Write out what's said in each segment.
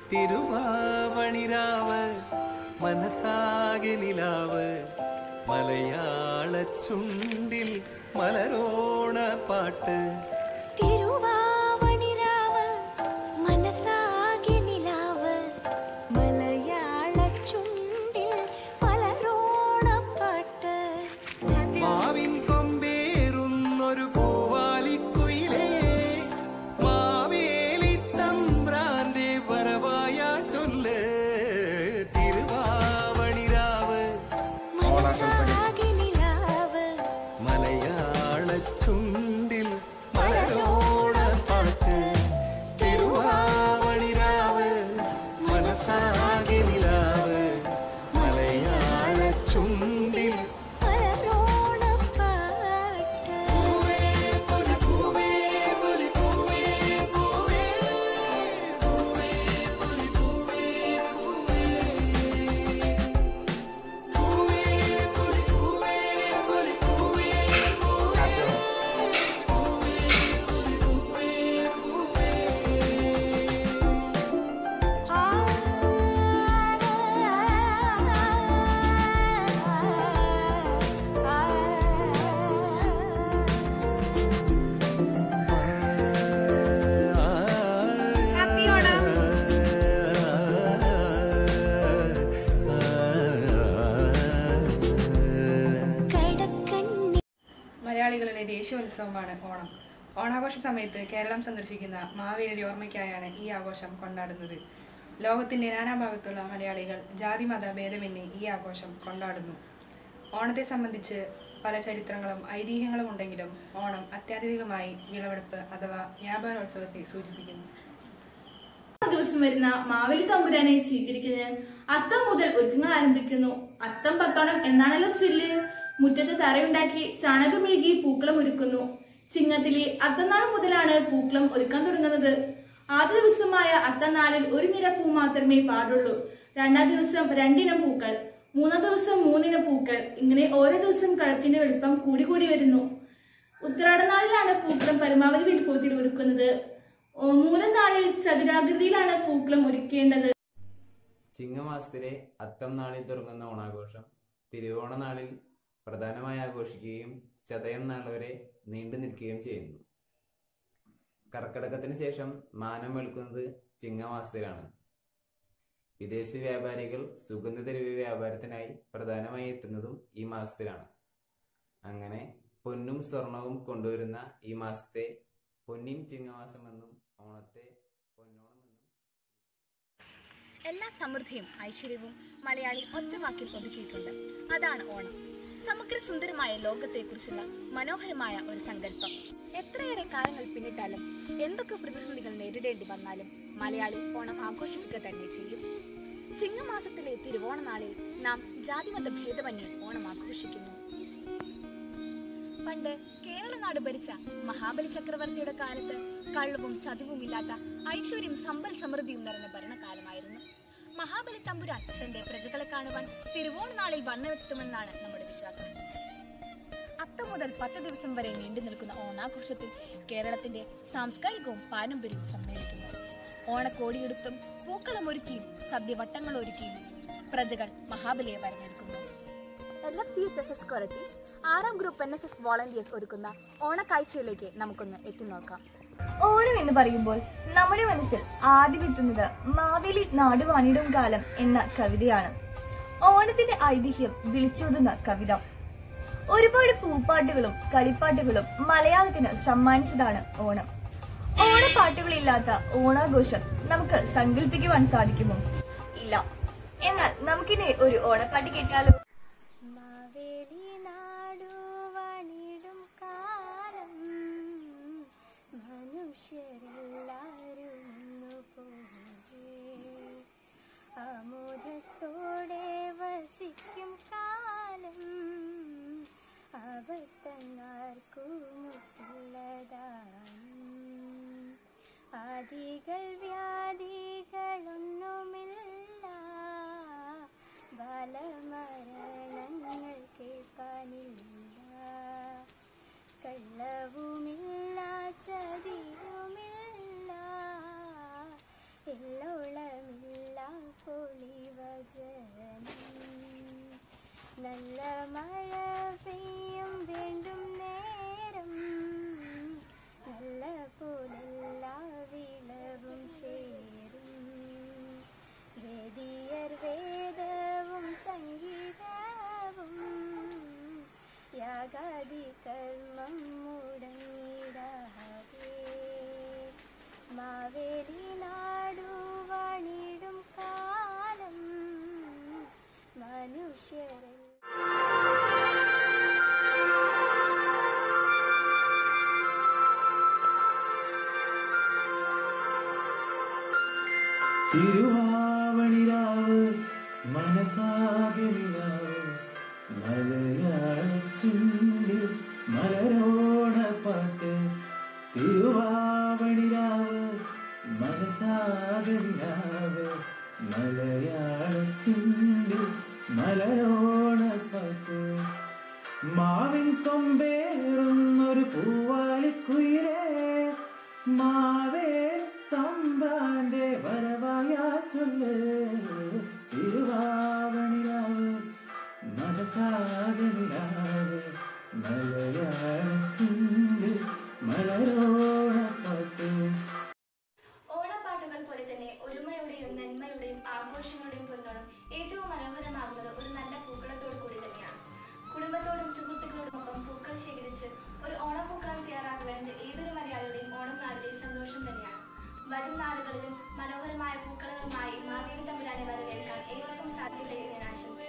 തിരുവാവണിരാവ് മനസ്സാകെ നിലാവ് മലയാള ചുണ്ടിൽ മലരോണ പാട്ട് തിരുവാവണിരാവ് മനസ്സാകെ നിലാവ് മലയാള ചുണ്ടിൽ മലരോണപ്പാട്ട് മാവിൻ കൊമ്പേറുന്നൊരു പൂവാലിക്കുയിലേ മാവേലി തമ്പ്രാന്റെ വരവായ ചൊല്ല് തിരുവാവണിരാവ് മനസ്സാകെ നിലാവ് മലയാള ചുണ്ടിൽ മലരോണ പാട്ട് തിരുവാവണിരാവ് മനസ്സാകെ നിലാവ് മലയാള ചുണ്ടിൽ മലരോണപ്പാട്ട് Happy ഓണം. കടക്കണ്ണി മലയാളികളുടെ ദേശീയോത്സവമാണ് ഓണം ഓണാഘോഷ സമയത്ത് കേരളം സന്ദർശിക്കുന്ന മാവേലി ഓർമ്മയ്ക്കായാണ് ഈ ആഘോഷം കൊണ്ടാടുന്നത് ലോകത്തിന്റെ നാനാഭാഗത്തുള്ള മലയാളികൾ ജാതിമത ഭേദമന്യേ ഈ ആഘോഷം കൊണ്ടാടുന്നു ഓണത്തെ സംബന്ധിച്ച് പല ചരിത്രങ്ങളും ഐതിഹ്യങ്ങളും ഉണ്ടെങ്കിലും ഓണം അത്യാധുനികമായി വിളവെടുപ്പ് അഥവാ വ്യാപാരോത്സവത്തെ സൂചിപ്പിക്കുന്നു ദിവസം വരുന്ന മാവേലി തമ്പുരാനെ സ്വീകരിക്കുന്നതിന് അത്തം മുതൽ ഒരുക്കങ്ങൾ ആരംഭിക്കുന്നു അത്തം പത്തോണം എന്നാണല്ലോ ചൊല്ല് മുറ്റത്ത് തറയുണ്ടാക്കി ചാണകം മെഴുകി പൂക്കളം ഒരുക്കുന്നു ചിങ്ങത്തിലെ അത്തനാൾ മുതലാണ് പൂക്കളം ഒരുക്കാൻ തുടങ്ങുന്നത് ആദ്യ ദിവസമായ അത്തനാളിൽ ഒരു നിര പൂ മാത്രമേ പാടുള്ളൂ രണ്ടാം ദിവസം രണ്ടിനം പൂക്കൾ മൂന്നാം ദിവസം മൂന്നിനം പൂക്കൾ ഇങ്ങനെ ഓരോ ദിവസം കളത്തിന്റെ വലുപ്പം കൂടി കൂടി വരുന്നു ഉത്രാടനാളിലാണ് പൂക്കളം പരമാവധി വലിപ്പത്തിൽ ഒരുക്കുന്നത് ഓ, മൂലം നാളിൽ ചതുരാകൃതിയിലാണ് പൂക്കളം ഒരുക്കേണ്ടത് ചിങ്ങമാസത്തിലെ അത്തം നാളിൽ തുടങ്ങുന്ന ഓണാഘോഷം തിരുവോണ നാളിൽ പ്രധാനമായി ആഘോഷിക്കുകയും ചതയം നാൾ വരെ നീണ്ടു നിൽക്കുകയും ചെയ്യുന്നു കർക്കടകത്തിന് ശേഷം മാനം വെളുക്കുന്നത് ചിങ്ങമാസത്തിലാണ് വിദേശ വ്യാപാരികൾ സുഗന്ധദ്രവ്യ വ്യാപാരത്തിനായി പ്രധാനമായി എത്തുന്നതും ഈ മാസത്തിലാണ് അങ്ങനെ പൊന്നും സ്വർണവും കൊണ്ടുവരുന്ന ഈ മാസത്തെ പൊന്നിൻ ചിങ്ങമാസമെന്നും ഓണത്തെ പൊന്നോണമെന്നും എല്ലാ സമൃദ്ധിയും ഐശ്വര്യവും മലയാളി ഒറ്റ വാക്കിൽ ഒതുക്കിയിട്ടുണ്ട് അതാണ് ഓണം സമഗ്ര സുന്ദരമായ ലോകത്തെക്കുറിച്ചുള്ള മനോഹരമായ ഒരു സങ്കല്പം എത്രയേറെ കാലങ്ങൾ പിന്നിട്ടാലും എന്തൊക്കെ പ്രതിസന്ധികൾ നേരിടേണ്ടി വന്നാലും മലയാളി ഓണം ആഘോഷിക്കുക തന്നെ ചെയ്യും ചിങ്ങമാസത്തിലെ തിരുവോണ നാളിൽ നാം ജാതിമത ഭേദമന്യേ ഓണം ആഘോഷിക്കുന്നു പണ്ട് കേരളനാട് ഭരിച്ച മഹാബലി ചക്രവർത്തിയുടെ കാലത്ത് കള്ളവും ചതിവുമില്ലാത്ത ഐശ്വര്യം സമ്പൽ സമൃദ്ധിയും നിറഞ്ഞ ഭരണകാലമായിരുന്നു മഹാബലി തമ്പുരാൻ തന്റെ പ്രജകളെ കാണുവാൻ തിരുവോണ നാളിൽ വന്നെത്തുമെന്നാണ് നമ്മുടെ വിശ്വാസം അത്തം മുതൽ പത്ത് ദിവസം വരെ നീണ്ടു നിൽക്കുന്ന ഓണാഘോഷത്തിൽ കേരളത്തിന്റെ സാംസ്കാരികവും പാരമ്പര്യവും സമ്മേളിക്കുന്നു ഓണക്കോടിയെടുത്തും പൂക്കളമൊരുക്കിയും സദ്യവട്ടങ്ങൾ ഒരുക്കിയും പ്രജകൾ മഹാബലിയെ വരഞ്ഞെടുക്കുന്നു L F C H S S Koratty ആറാം group N S S volunteers ഒരുക്കുന്ന ഓണക്കാഴ്ചയിലേക്ക് നമുക്കൊന്ന് എത്തി നോക്കാം ഓണം എന്ന് പറയുമ്പോൾ നമ്മുടെ മനസ്സിൽ ആദ്യം എത്തുന്നത് മാവേലി നാടുവാണിടും കാലം എന്ന കവിതയാണ് ഓണത്തിന്റെ ഐതിഹ്യം വിളിച്ചോതുന്ന കവിത ഒരുപാട് പൂപ്പാട്ടുകളും കളിപ്പാട്ടുകളും മലയാളത്തിന് സമ്മാനിച്ചതാണ് ഓണം ഓണപ്പാട്ടുകളില്ലാത്ത ഓണാഘോഷം നമുക്ക് സങ്കല്പിക്കുവാൻ സാധിക്കുമോ ഇല്ല എന്നാൽ നമുക്കിനി ഒരു ഓണപ്പാട്ട് കേട്ടാലോ മാവേലി നാടുവാണിടും കാലം മനുഷ്യരെല്ലാരും ഒന്നുപോലെ ആമോദത്തോടെ വസിക്കും കാലം അബദ്ധങ്ങാർക്കുമുള്ളതാണ് ആദികൾ വ്യാധികളൊന്നുമില്ല ബാലമരണങ്ങൾ കേൾക്കാനില്ല കള്ളവുമില്ല ചതിയുമില്ല എല്ലോളമില്ല നല്ല മഴ പെയ്യും വീണ്ടും നേരം നല്ല പോലെല്ലാ വിളവും ചേരും വേദിയർ വേദവും സംഗീതവും യാഗാദി കർമ്മം മുടങ്ങിടാതെ മാവേലി നാടുവാണിടും കാലം മനുഷ്യരെ തിരുവാവണിരാവ് മനസാകെ നിലാവ് മലയാള ചുണ്ടിൽ മലരോണപ്പാട്ട് തിരുവാവണിരാവ് മനസാകെ നിലാവ് മലയാള ചുണ്ടിൽ മലരോണപ്പാട്ട് മാവിൻ കൊമ്പേറുന്നൊരു പൂവാലിക്കുയിലേ മാവേ തമ്പാന്റെ വരവായാ ചൊല്ല് തിരുവാവണിരാവ് മനസാഗനിരാവ് മലയാള ചുണ്ട് മലരോണപ്പാട്ട് ഓണപ്പാട്ടുകൾ പോലെ തന്നെ ഒരുമയുടെയും നന്മയുടെയും ആഘോഷങ്ങളുടെയും പൊന്നോണം ഏറ്റവും മനോഹരമാകുന്നത് ഒരു നല്ല പൂക്കളത്തോടു കൂടി തന്നെയാണ് കുടുംബത്തോടും സുഹൃത്തുക്കളോടും ഒപ്പം പൂക്കൾ ശേഖരിച്ച് ഒരു ഓണപ്പൂക്കളം തയ്യാറാക്കുക എന്നത് ഏതൊരു മലയാളിയുടെയും ഓണം നാളിലെ സന്തോഷം തന്നെയാണ് വരും നാളുകളിലും മനോഹരമായ പൂക്കളങ്ങളുമായി മാവേലി തമ്പുരാനെ വരവേൽക്കാൻ ഏവർക്കും സാധ്യതയെ ഞാൻ ആശംസിക്കുന്നു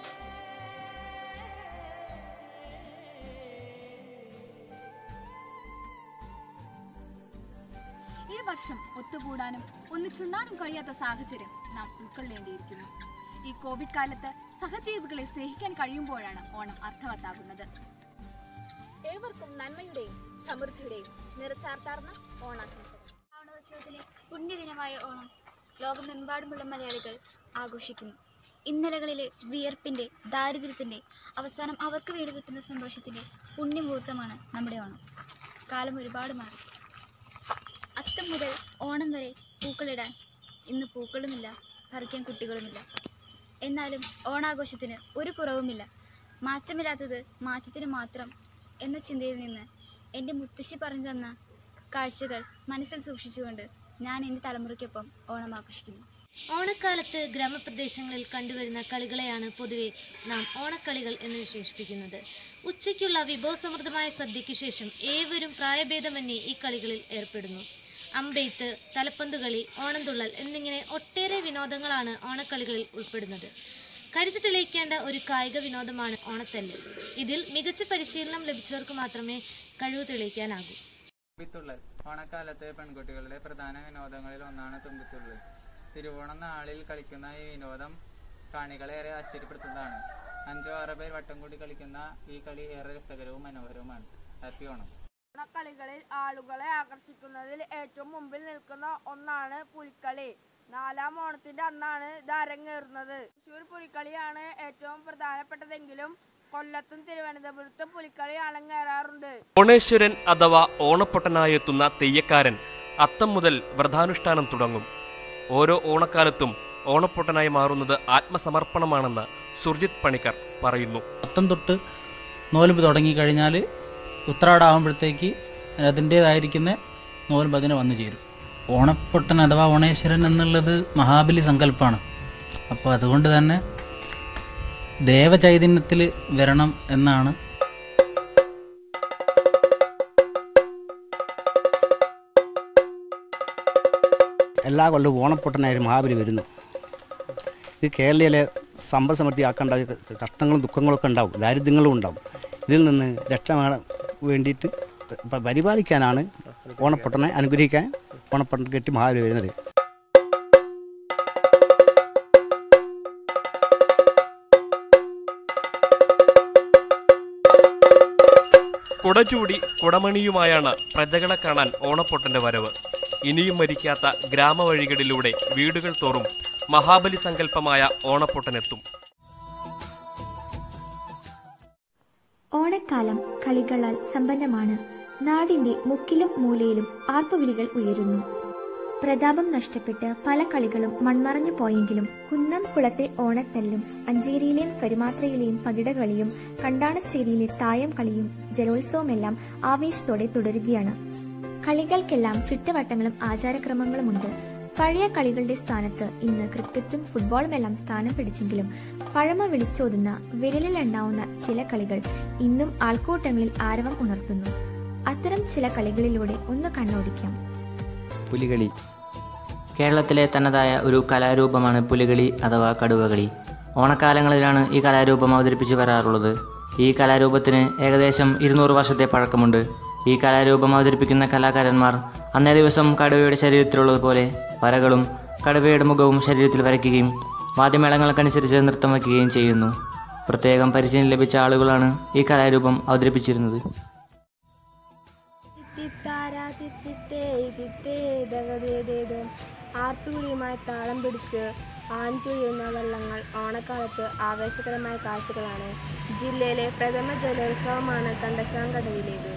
ഈ വർഷം ഒത്തുകൂടാനും ഒന്നിച്ചുണ്ണാനും കഴിയാത്ത സാഹചര്യം നാം ഉൾക്കൊള്ളേണ്ടിയിരിക്കുന്നു ഈ കോവിഡ് കാലത്ത് സഹജീവികളെ സ്നേഹിക്കാൻ കഴിയുമ്പോഴാണ് ഓണം അർത്ഥവത്താകുന്നത് ഏവർക്കും നന്മയുടെയും സമൃദ്ധിയുടെയും നിറച്ചാർത്താർന്ന ഓണാശംസകൾ ഓണോത്സവത്തിലെ പുണ്യദിനമായ ഓണം ലോകമെമ്പാടുമുള്ള മലയാളികൾ ആഘോഷിക്കുന്നു ഇന്നലകളിലെ വിയർപ്പിന്റെ ദാരിദ്ര്യത്തിന്റെ അവസാനം അവർക്ക് വീട് കിട്ടുന്ന സന്തോഷത്തിന്റെ പുണ്യമുഹൂർത്തമാണ് നമ്മുടെ ഓണം കാലം ഒരുപാട് മാറി അത്തം മുതൽ ഓണം വരെ പൂക്കളിടാൻ ഇന്ന് പൂക്കളുമില്ല പറിക്കാൻ കുട്ടികളുമില്ല എന്നാലും ഓണാഘോഷത്തിന് ഒരു കുറവുമില്ല മാറ്റമില്ലാത്തത് മാറ്റത്തിന് മാത്രം എന്ന ചിന്തയിൽ നിന്ന് എൻ്റെ മുത്തശ്ശി പറഞ്ഞു തന്ന കാഴ്ചകൾ മനസ്സിൽ സൂക്ഷിച്ചുകൊണ്ട് ഞാൻ എൻ്റെ തലമുറയ്ക്കൊപ്പം ഓണം ആഘോഷിക്കുന്നു ഓണക്കാലത്ത് ഗ്രാമപ്രദേശങ്ങളിൽ കണ്ടുവരുന്ന കളികളെയാണ് പൊതുവെ നാം ഓണക്കളികൾ എന്ന് വിശേഷിപ്പിക്കുന്നത് ഉച്ചയ്ക്കുള്ള വിഭവസമൃദ്ധമായ സദ്യയ്ക്ക് ശേഷം ഏവരും പ്രായഭേദമന്യേ ഈ കളികളിൽ ഏർപ്പെടുന്നു അമ്പെയ്ത്ത് തലപ്പന്ത് കളി ഓണംതുള്ളൽ എന്നിങ്ങനെ ഒട്ടേറെ വിനോദങ്ങളാണ് ഓണക്കളികളിൽ ഉൾപ്പെടുന്നത് കരുത്ത് തെളിയിക്കേണ്ട ഒരു കായിക വിനോദമാണ് ഓണത്തല്ല് ഇതിൽ മികച്ച പരിശീലനം ലഭിച്ചവർക്ക് മാത്രമേ കഴിവ് തെളിയിക്കാനാകൂ തുമ്പിത്തുള്ളൽ ഓണക്കാലത്ത് പെൺകുട്ടികളുടെ പ്രധാന വിനോദങ്ങളിൽ ഒന്നാണ് തുമ്പിത്തുള്ളൽ തിരുവോണം നാളിൽ കളിക്കുന്ന ഈ വിനോദം കാണികളെ ഏറെ ആശ്ചര്യപ്പെടുത്തുന്നതാണ് അഞ്ചോ ആറോ പേർ വട്ടം കൂടി കളിക്കുന്ന ഈ കളി ഏറെ രസകരവും മനോഹരവുമാണ് ഹാപ്പി ഓണം ഓണക്കളികളിൽ ആളുകളെ ആകർഷിക്കുന്നതിൽ ഏറ്റവും മുമ്പിൽ നിൽക്കുന്ന ഒന്നാണ് പുലിക്കളി നാലാം ഓണത്തിന്റെ അന്നാണ് ഇത് അരങ്ങേറുന്നത് തൃശൂർ പുലിക്കളിയാണ് ഏറ്റവും പ്രധാനപ്പെട്ടതെങ്കിലും കൊല്ലത്തും തിരുവനന്തപുരത്തും പുലിക്കളി അരങ്ങേറാറുണ്ട് ഓണേശ്വരൻ അഥവാ ഓണപ്പൊട്ടനായെത്തുന്ന തെയ്യക്കാരൻ അത്തം മുതൽ വ്രതാനുഷ്ഠാനം തുടങ്ങും ഓരോ ഓണക്കാലത്തും ഓണപ്പൊട്ടനായി മാറുന്നത് ആത്മസമർപ്പണമാണെന്ന് സുർജിത് പണിക്കർ പറയുന്നു അത്തം തൊട്ട് നോലുമ്പ് തുടങ്ങിക്കഴിഞ്ഞാൽ ഉത്രാടാവുമ്പോഴത്തേക്ക് അതിൻ്റേതായിരിക്കുന്ന നോലുമ്പ് അതിന് വന്നു ചേരും ഓണപ്പൊട്ടൻ അഥവാ ഓണേശ്വരൻ എന്നുള്ളത് മഹാബലി സങ്കല്പമാണ് അപ്പോൾ അതുകൊണ്ട് തന്നെ ദേവചൈതന്യത്തിൽ വരണം എന്നാണ് എല്ലാ കൊല്ലവും ഓണപ്പൊട്ടനായിരുന്നു മഹാബലി വരുന്നു ഇത് കേരളയിലെ സമ്പദ് സമൃദ്ധിയാക്കേണ്ട കഷ്ടങ്ങളും ദുഃഖങ്ങളൊക്കെ ഉണ്ടാവും ദാരിദ്ര്യങ്ങളും ഉണ്ടാവും ഇതിൽ നിന്ന് രക്ഷ വേണ്ടിയിട്ട് പ- പരിപാലിക്കാനാണ് ഓണപ്പൊട്ടനെ അനുഗ്രഹിക്കാൻ ഓണപ്പൊട്ടൻ കെട്ടി മഹാബലി വരുന്നത് കുടചൂടി കുടമണിയുമായാണ് പ്രജകളെ കാണാൻ ഓണപ്പൊട്ടന്റെ വരവ് ഇനിയും മരിക്കാത്ത ഗ്രാമവഴികളിലൂടെ വീടുകൾ തോറും മഹാബലി സങ്കല്പമായ ഓണപ്പൊട്ടനെത്തും ഓണക്കാലം കളികളാൽ സമ്പന്നമാണ് നാടിന്റെ മുക്കിലും മൂലയിലും ആർപ്പുവിളികൾ ഉയരുന്നു പ്രതാപം നഷ്ടപ്പെട്ട് പല കളികളും മൺമറഞ്ഞു പോയെങ്കിലും കുന്നം കുളത്തെ ഓണത്തല്ലും അഞ്ചേരിയിലെയും കരുമാത്രയിലെയും പകിടകളിയും കണ്ടാണശ്ശേരിയിലെ തായം കളിയും ജലോത്സവമെല്ലാം ആവേശത്തോടെ തുടരുകയാണ് കളികൾക്കെല്ലാം ചുറ്റുവട്ടങ്ങളും ആചാരക്രമങ്ങളുമുണ്ട് പഴയ കളികളുടെ സ്ഥാനത്ത് ഇന്ന് ക്രിക്കറ്റും ഫുട്ബോളുമെല്ലാം സ്ഥാനം പിടിച്ചെങ്കിലും പഴമ വിളിച്ചോതുന്ന വിരലിലെണ്ണാവുന്ന ചില കളികൾ ഇന്നും ആൾക്കൂട്ടങ്ങളിൽ ആരവം ഉണർത്തുന്നു അത്തരം ചില കളികളിലൂടെ ഒന്ന് കണ്ണോടിക്കാം പുലികളി കേരളത്തിലെ തനതായ ഒരു കലാരൂപമാണ് പുലികളി അഥവാ കടുവകളി ഓണക്കാലങ്ങളിലാണ് ഈ കലാരൂപം അവതരിപ്പിച്ച് വരാറുള്ളത് ഈ കലാരൂപത്തിന് ഏകദേശം ഇരുന്നൂറ് വർഷത്തെ പഴക്കമുണ്ട് ഈ കലാരൂപം അവതരിപ്പിക്കുന്ന കലാകാരന്മാർ അന്നേ ദിവസം കടുവയുടെ ശരീരത്തിലുള്ളതുപോലെ വരകളും കടുവയുടെ മുഖവും ശരീരത്തിൽ വരയ്ക്കുകയും വാദ്യമേളങ്ങൾക്കനുസരിച്ച് നൃത്തം വയ്ക്കുകയും ചെയ്യുന്നു പ്രത്യേകം പരിശീലനം ലഭിച്ച ആളുകളാണ് ഈ കലാരൂപം അവതരിപ്പിച്ചിരുന്നത് ആർത്തുകുഴിയുമായി താളം പിടിച്ച് ആൺതുഴിയുന്ന വള്ളങ്ങൾ ഓണക്കാലത്ത് ആവേശകരമായ കാഴ്ചകളാണ് ജില്ലയിലെ പ്രഥമ ജലോത്സവമാണ് കണ്ടശാങ്കടവിലേത്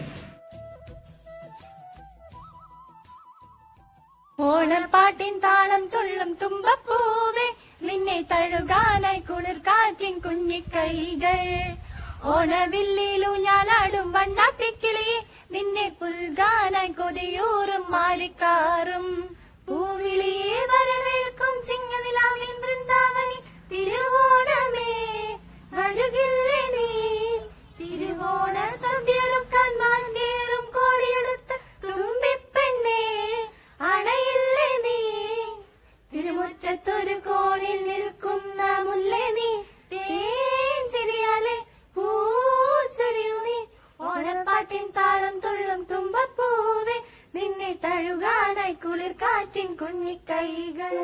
ഓണപ്പാട്ടിൻ താളം തുള്ളും തുമ്പപ്പൂവേ നിന്നെ തഴുകാനായി കുളിർ കാറ്റിൻ കുഞ്ഞിക്കൈകൾ ഓണവില്ലിലൂഞ്ഞാലാടും വണ്ണാത്തിക്കിളിയെ നിന്നെ പുൽകാനായി കൊതിയൂറും മാലിക്കാറും പൂവിളിയെ വരവേൽക്കും ചിങ്ങനിലാവിൻ വൃന്ദാവനി തിരുവോണമേ വരുകില്ലേ നീ തിരുവോണ സദ്യറുക്കാൻ മാറ്റേറും കോടിയെടുത്ത് തുമ്പിപ്പെണ്ണേ അണയില്ലേ നീ തിരുമുറ്റത്തൊരു കോണിൽ നിൽക്കുന്ന മുല്ലേ നീ തേൻ ചിരിയാലെ പൂച്ചൊരിയു നീ ഓണപ്പാട്ടിൻ താളം തുള്ളും തുമ്പപ്പൂവേ നിന്നെ തഴുകാനായി കുളിർ കാറ്റിൻ കുഞ്ഞിക്കൈകൾ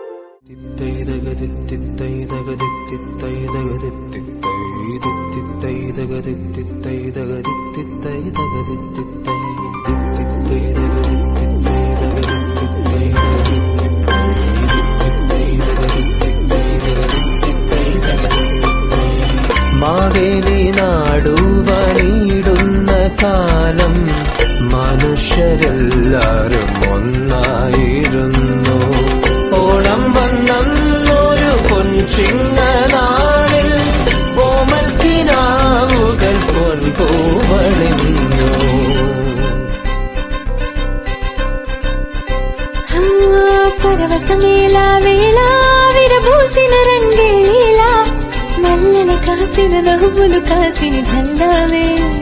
മാവേലി നാടുവണിയിടുന്ന കാലം മനുഷ്യരെല്ലാരും ഒന്നായിരുന്നു ഓണം വന്നൊരു പൊൻചിങ്ങനാളിൽ ഓമൽ കിനാവുകൾ പൊൻപൂവണിഞ്ഞു పరవశమేలా వేళ విరబూసిన రంగేలా నల్లని కాసిన నవ్వులు కాసిన ఝల్లావే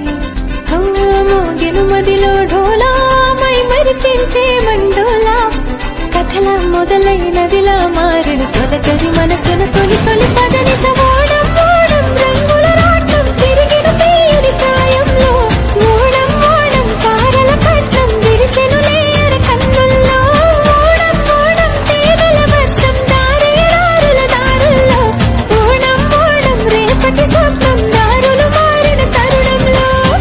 మోగిన మదిలో ఢోలా మై మరిపించే మండోలా కథల మొదలైనదిలా మారిన తొలకరి మనసున తొలి తొలి పదని సవాడం ఓడం రంగుల రాటం తిరిగిన తీయని ప్రాయంలో ఓడం ఓడం పారల పట్టం విరిసెను లేర కన్నుల్లో ఓడం ఓడం తేనెల వర్షం దారేడారుల దారుల్లో ఓడం ఓడం రేపటి స్వప్నం దారులు మారిన తరుణంలో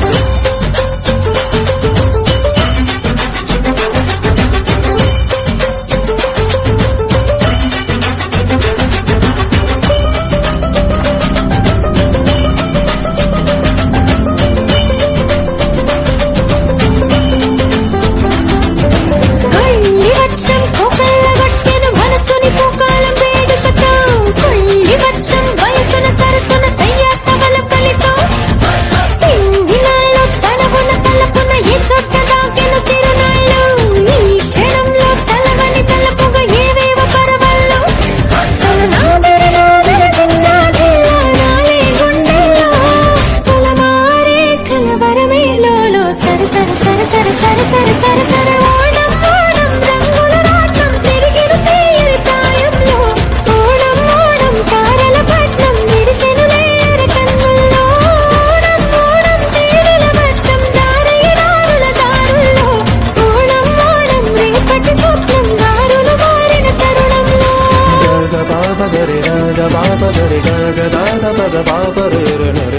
కొల్లి వర్షం కోకళ్ళగొట్టెను మనసుని పూకాలం వేడుకతో కొల్లి వర్షం వయసున సరసున సయ్యాటవల కలితో పింగినాళ్ళు తనవున తలపున ఏ చోట దాకెను తిరునాళ్ళు ఈ క్షణంలో తలవని తలపుగా ఏవేవ పరవల్లో తన నాదర నాదర జిల్లా జిల్లా నాలే గుండెల్లో తలమారే కలవరమేలోలో సర సర సర సర సర సర సర సర ఓణం ఓణం రంగుల రాటం తిరిగిన తీయని ప్రాయంలో ఓణం ఓణం తారల పట్నం విరిసెను లేర కన్నుల్లో ఓణం ఓణం తేనెల వర్షం దారయినారుల దారుల్లో ఓణం ఓణం రేపటి స్వప్నం దారులు మారిన తరుణంలో గగ బాబ గరి గగ బాబ గరి గగ దాద పద బాబ రే రే రే